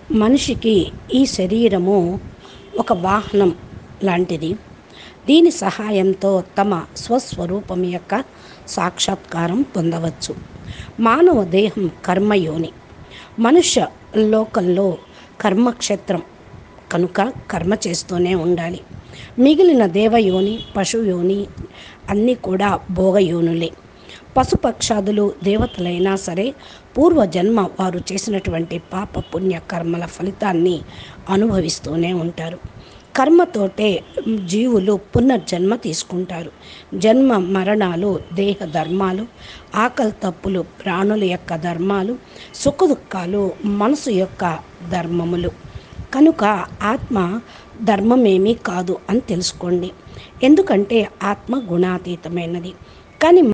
మనిషికి ఈ శరీరము ఒక వాహనం లాంటిది దీని సహాయంతో తమ స్వస్వరూపం యొక్క సాక్షాత్కారం పొందవచ్చు మానవ దేహం కర్మయోని మనుష్య లోకంలో కర్మక్షేత్రం కనుక కర్మ చేస్తూనే ఉండాలి మిగిలిన దేవయోని పశుయోని అన్నీ కూడా భోగయోనులే పశుపక్షాదులు దేవతలైనా సరే పూర్వజన్మ వారు చేసినటువంటి పాప పుణ్య కర్మల ఫలితాన్ని అనుభవిస్తూనే ఉంటారు కర్మతోటే జీవులు పునర్జన్మ తీసుకుంటారు జన్మ మరణాలు దేహ ధర్మాలు ఆకలి తప్పులు ప్రాణుల యొక్క ధర్మాలు సుఖదుఖాలు మనసు యొక్క ధర్మములు కనుక ఆత్మ ధర్మమేమీ కాదు అని తెలుసుకోండి ఎందుకంటే ఆత్మ గుణాతీతమైనది కానీ